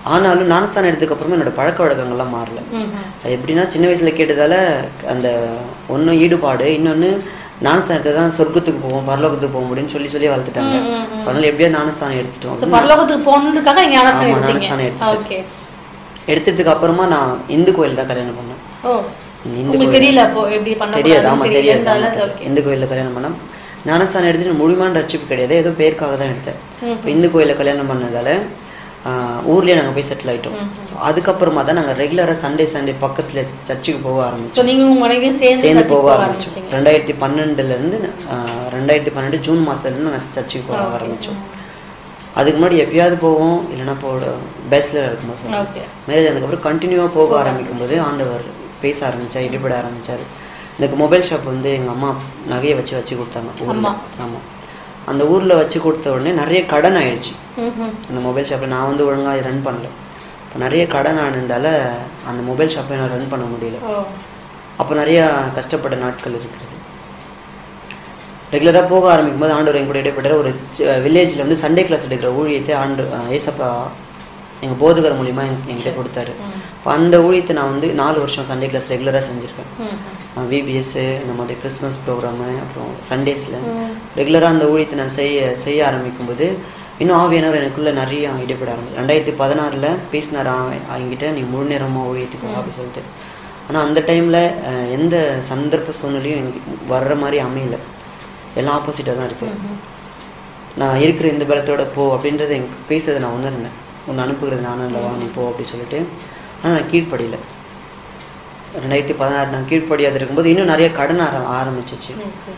ஆனாலும் ஞானஸ்தானம் எடுத்ததுக்கப்புறமா என்னோட பழக்க வழக்கங்கள்லாம் மாறல அது எப்படின்னா சின்ன வயசுல கேட்டதால அந்த ஒன்றும் ஈடுபாடு இன்னொன்று ஞானஸ்தானம் எடுத்தது தான் சொர்க்கத்துக்கு போவோம் பரலோகத்துக்கு போக முடியும்னு சொல்லி சொல்லி வளர்த்துட்டாங்க So, அதனால எப்படியா ஞானஸ்தானம் எடுத்துட்டோம் ஸோ பரலோகத்துக்கு போனதுக்காக நீங்க ஞானஸ்தானம் ஆமா, எடுத்தீங்க ஞானஸ்தானம் எடுத்துட்டேன். ஓகே எடுத்ததுக்கு அப்புறமா நான் இந்து கோயில் தான் கல்யாணம் பண்ணேன் ஓ இந்து உங்களுக்கு தெரியல அப்போ எப்படி பண்ண தெரியாது ஆமா தெரியாது ஆமா, தெரியாது தெரியாது. இந்து கோயில்ல கல்யாணம் பண்ணேன் ஞானஸ்தானம் எடுத்துட்டு முழுமையான ரட்சிப்பு கிடையாது ஏதோ பேருக்காக தான் எடுத்தேன் இப்போ இந்து கோயில்ல கல்யாணம் பண்ணதால ஆஹ், ஊர்லயே நாங்க போய் செட்டில் ஆயிட்டோம் So, அதுக்கப்புறமா தான் நாங்க ரெகுலரா சண்டே சண்டே பக்கத்துல சர்ச்சுக்கு போக ஆரம்பிச்சோம் ஸோ நீங்க உங்க மனைவியும் சேர்ந்து சேர்ந்து சர்ச்சுக்கு போக போக ஆரம்பிச்சோம் ஆரம்பிச்சீங்க ரெண்டாயிரத்தி பன்னெண்டுல இருந்து ஆஹ், ரெண்டாயிரத்தி பன்னெண்டு ஜூன் மாசத்துல இருந்து நாங்க சர்ச்சுக்கு போக ஆரம்பிச்சோம் அதுக்கு முன்னாடி எப்பயாவது போவோம் இல்லைன்னா போ பேச்சுலர் இருக்கும்போது சொல்லுவோம் ஓகே மேரேஜ் ஆனதுக்கப்புறம் கண்டினியூவாக போக ஆரம்பிக்கும் போது ஆண்டவர் பேச ஆரம்பிச்சார் ஈடுபட ஆரம்பிச்சார் எனக்கு மொபைல் ஷாப் வந்து எங்கள் அம்மா நகையை வச்சு வச்சு கொடுத்தாங்க ஊரில் ஆமாம் அந்த ஊரில் வச்சு கொடுத்த உடனே நிறைய கடன் ஆயிடுச்சு ம்ஹும். அந்த மொபைல் ஷாப்பில் நான் வந்து ஒழுங்காக ரன் பண்ணல இப்போ நிறைய கடன் ஆனதால அந்த மொபைல் ஷாப்பை நான் ரன் பண்ண முடியல ஓ அப்போ நிறையா கஷ்டப்பட்ட நாட்கள் இருக்கிறது ரெகுலராக போக ஆரம்பிக்கும் போது ஆண்டவர் என் கூட இடைப்பட்ட ஒரு வில்லேஜில் வந்து சண்டே கிளாஸ் எடுக்கிற ஊழியத்தை ஆண்டு அஹ், ஏசப்பா எங்கள் போதகர் மூலிமா எங்க- என்கிட்ட கொடுத்தாரு அப்போ அந்த ஊழியத்தை நான் வந்து நாலு வருஷம் சண்டே கிளாஸ் ரெகுலராக செஞ்சுருக்கேன் ம்ஹும். விபிஎஸ் இந்த மாதிரி கிறிஸ்மஸ் ப்ரோக்ராமு அப்புறம் சண்டேஸில் ரெகுலராக அந்த ஊழியத்தை நான் செய்ய செய்ய ஆரம்பிக்கும் போது இன்னும் ஆவியானவர் எனக்குள்ளே நிறைய ஈடுபட ஆரம்பிச்சு ரெண்டாயிரத்தி பதினாறில் பேசினார் அவங்கிட்ட நீ முழு நேரமாக ஊழியத்துக்கு வா அப்படின்னு சொல்லிட்டு ஆனால் அந்த டைமில் எந்த சந்தர்ப்ப சூழ்நிலையும் எனக்கு வர்ற மாதிரி அமையல எல்லாம் ஆப்போசிட்டாக தான் இருக்கு நான் இருக்கிற இந்த பலத்தோட போ அப்படின்றத எனக்கு பேசுறதை நான் உணர்ந்தேன் உன்னை அனுப்புகிறது நானும் இல்லவா நீ போ அப்படின்னு சொல்லிட்டு ஆனால் நான் கீழ்ப்படியில ரெண்டாயிரத்தி பதினாறு நான் கீழ்ப்படியாது இருக்கும்போது இன்னும் நிறைய கடன் ஆர ஆரம்பிச்சிச்சு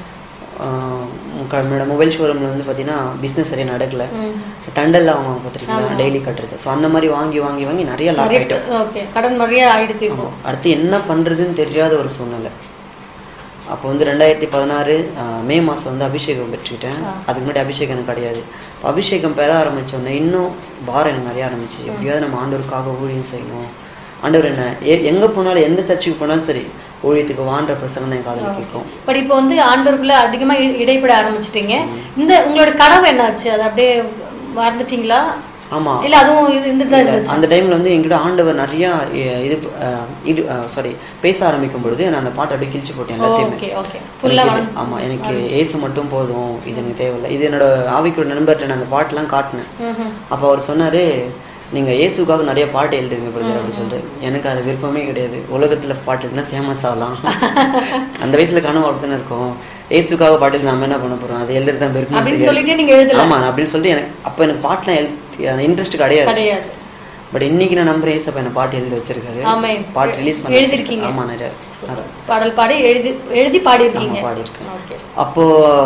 என்னோட மொபைல் ஷோரூமில் வந்து பார்த்தீங்கன்னா பிஸ்னஸ் சரியாக நடக்கல தண்டெல்லாம் அவங்க பார்த்துருக்கீங்களா டெய்லி கட்டுறது ஸோ அந்த மாதிரி வாங்கி வாங்கி வாங்கி நிறைய லாக் ஆகிட்டோம் ஓகே கடன் நிறைய ஆயிடுச்சு இப்போ ஆமா. அடுத்து என்ன பண்ணுறதுன்னு தெரியாத ஒரு சூழ்நிலை அப்போ வந்து ரெண்டாயிரத்தி பதினாறு மே மாதம் வந்து அபிஷேகம் பெற்றுக்கிட்டேன் அதுக்கு முன்னாடி அபிஷேகம் எனக்கு கிடையாது அப்ப அபிஷேகம் பெற ஆரம்பித்தோடனே இன்னும் பாரம் எனக்கு நிறைய ஆரம்பிச்சு எப்படியாவது நம்ம ஆண்டவருக்காக ஊழியம் செய்யணும் ஆண்டவர் என்ன எ- எங்க போனாலும் எந்த சர்ச்சுக்கு போனாலும் சரி ஊழியத்துக்கு வான்ற பிரசங்கம் தான் என் காதில் கேட்கும் பட் இப்போ வந்து ஆண்டவருக்குள்ள அதிகமா இ- இடைப்பட ஆரம்பிச்சிட்டீங்க இந்த உங்களோட கனவு என்னாச்சு அது அப்படியே மறந்துட்டீங்களா ஆமா இல்ல அதுவும் இது இருந்துட்டு தான் இருந்துச்சு அந்த டைம்ல வந்து என்கிட்ட ஆண்டவர் நிறைய எ- இது அஹ், இது சாரி பேச ஆரம்பிக்கும் பொழுது நான் அந்த பாட்டை அப்படியே கிழிச்சு போட்டேன் எல்லாத்தையுமே ஓகே ஓகே ஃபுல்லா எனக்கு இது- ஆமா எனக்கு ஏசு மட்டும் போதும் இது எனக்கு தேவையில்லை இது என்னோட ஆவிக்கு நண்பர்கிட்ட நான் அந்த பாட்டெல்லாம் காட்டினேன் அப்போ அவர் சொன்னாரு நீங்க இயேசுக்காக நிறைய பாட்டு எழுதுங்க பிரதர் அப்படின்னு சொல்லிட்டு எனக்கு அது விருப்பமே கிடையாது உலகத்துல பாட்டு எழுதுனா ஃபேமஸ் ஆகலாம் அந்த வயசுல கனவு அப்படித்தானே இருக்கும் இயேசுக்காக பாட்டு எழுதி நம்ம என்ன பண்ண போறோம் அது எழுதுறது தான் அப்படின்னு பெருமை சொல்லிட்டு நீங்க எழுதல ஆமா அப்படின்னு சொல்லிட்டு எனக்கு அப்ப எனக்கு பாட்டுலாம் எழுதி அந்த இன்ட்ரெஸ்ட் கிடையாது கிடையாது பட் இன்னைக்கு நான் நம்புறேன் ஏசப்பா என்ன பாட்டு எழுதி வச்சிருக்காரு ஆமென். பாட்டு ரிலீஸ் பண்ணி எழுதிருக்கீங்க. ஆமா நிறைய நிறைய. பாடல் பாடி எழுதி எழுதி பாடியிருக்கீங்க ஆமா, பாடியிருக்கேன். ஓகே அப்போ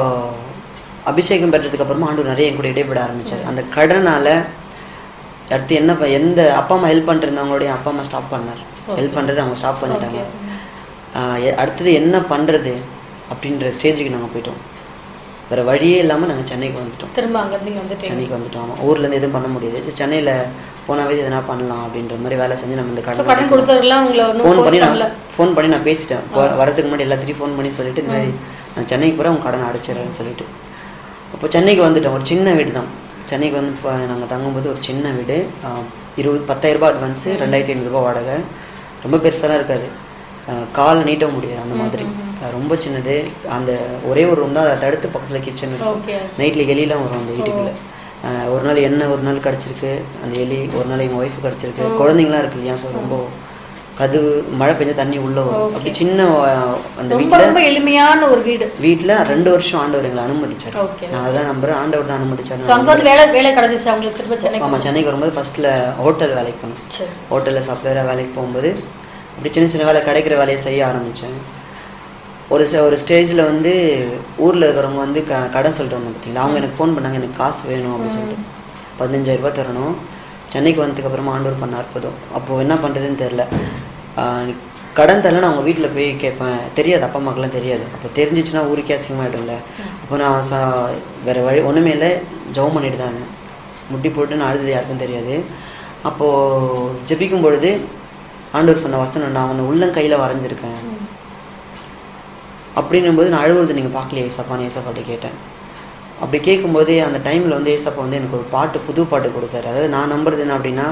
அபிஷேகம் பெற்றதுக்கு அப்புறமா ஆண்டு நிறைய என் கூட இடைப்பட ஆரம்பிச்சார் அந்த கடனால அடுத்து என்ன ப- எந்த அப்பா அம்மா ஹெல்ப் பண்ணிருந்தவங்களுடைய அப்பா அம்மா ஸ்டாப் பண்ணார் ஹெல்ப் பண்றது அவங்க ஸ்டாப் பண்ணிட்டாங்க ஆஹ் எ- அடுத்தது என்ன பண்றது அப்படின்ற ஸ்டேஜுக்கு நாங்க போயிட்டோம் வேற வழியே இல்லாம நாங்க சென்னைக்கு வந்துட்டோம் திரும்ப அங்க இருந்து இங்க வந்துட்டீங்க சென்னைக்கு வந்துட்டோம் ஆமா ஊர்ல இருந்து எதுவும் பண்ண முடியாது சரி, சென்னையில போனாவே எதனா பண்ணலாம் அப்படின்ற மாதிரி வேலை செஞ்சு நம்ம இந்த So, கடன் கடன் கொடுத்தவரெல்லாம் உங்களை ஒன்றும் ஃபோன் பண்ணி ஃபோர்ஸ் நான் பண்ணல ஃபோன் பண்ணி நான் பேசிட்டேன் வ- வரதுக்கு முன்னாடி எல்லாத்தையும் ஃபோன் பண்ணி சொல்லிட்டு இந்த மாதிரி நான் சென்னைக்கு போகிறேன் உங்க கடன் அடைச்சிடுறேன்னு சொல்லிட்டு அப்போ சென்னைக்கு வந்துட்டோம் ஒரு சின்ன வீடு தான் சென்னைக்கு வந்து இப்போ நாங்கள் தங்கும்போது ஒரு சின்ன வீடு ஆஹ், இருபது பத்தாயிரம் ரூபாய் அட்வான்ஸு ரெண்டாயிரத்தி ஐநூறுரூபா வாடகை ரொம்ப பெருசாலாம் இருக்காது ஆஹ், கால் நீட்ட முடியாது அந்த மாதிரி ஆஹ், ரொம்ப சின்னது அந்த ஒரே ஒரு ரூம் தான் அதை தடுத்து பக்கத்தில் கிச்சன் இருக்கும் ஓகே நைட்டில் எலிலாம் வரும் அந்த வீட்டுக்குள்ள ஆஹ் ஒரு நாள் என்ன ஒரு நாள் கிடச்சிருக்கு அந்த எலி ஒரு நாள் எங்கள் ஒய்ஃபு கிடச்சிருக்கு குழந்தைங்களாம் இருக்கு இல்லையா ஸோ ரொம்ப கதவு மழை பெஞ்ச தண்ணி உள்ள வரும் அப்படி சின்ன ஆஹ், அந்த ரொம்ப வீட்டில் ரொம்ப எளிமையான ஒரு வீடு வீட்டில் ரெண்டு வருஷம் ஆண்டவர் எங்களை அனுமதிச்சார் ஓகே நான் அதான் நம்புறேன் ஆண்டவர் தான் ஸோ அனுமதிச்சார் அங்க வந்து வேலை வேலை கிடைச்சிச்சு அவங்களுக்கு திரும்ப சென்னைக்கு ஆமாம் சென்னைக்கு வரும்போது ஃபர்ஸ்ட்ல ஹோட்டல் வேலைக்கு போனேன் சரி ஹோட்டலில் சப்ளையராக வேலைக்கு போகும்போது அப்படி சின்ன சின்ன வேலை கிடைக்கிற வேலையை செய்ய ஆரம்பித்தேன் ஒரு ச- ஒரு ஸ்டேஜில் வந்து ஊரில் இருக்கிறவங்க வந்து க கடன் சொல்லிட்டு வந்தாங்க பார்த்தீங்களா அவங்க எனக்கு ஃபோன் பண்ணாங்க எனக்கு காசு வேணும் அப்படின்னு சொல்லிட்டு பதினஞ்சாயிரம் ரூபாய் தரணும் சென்னைக்கு வந்ததுக்கு அப்புறமா ஆண்டவர் பண்ண அற்புதம் அப்போது என்ன பண்ணுறதுன்னு தெரில கடன் தரல நான் அவங்க வீட்டில் போய் கேட்பேன் தெரியாது அப்பா அம்மாக்கெல்லாம் தெரியாது அப்போ தெரிஞ்சிச்சுன்னா ஊருக்கே அசிங்கமாயிடும்ல அப்போ நான் ச வேறு வழி ஒன்றுமே இல்லை ஜெபம் பண்ணிட்டு தான் இருந்தேன் முட்டி போட்டு நான் அழுதது யாருக்கும் தெரியாது அப்போது ஜெபிக்கும் பொழுது ஆண்டவர் சொன்ன வசனம் நான் உன்னை உள்ளங்கையில் வரைஞ்சிருக்கேன் அப்படின்னும் போது நான் அழுவுறது நீங்கள் பார்க்கலையே ஏசப்பான்னு ஏசப்பாட்ட கேட்டேன் அப்படி கேட்கும்போது அந்த டைமில் வந்து ஏசப்பா வந்து எனக்கு ஒரு பாட்டு புது பாட்டு கொடுத்தாரு அதாவது நான் நம்புறது என்ன அப்படின்னா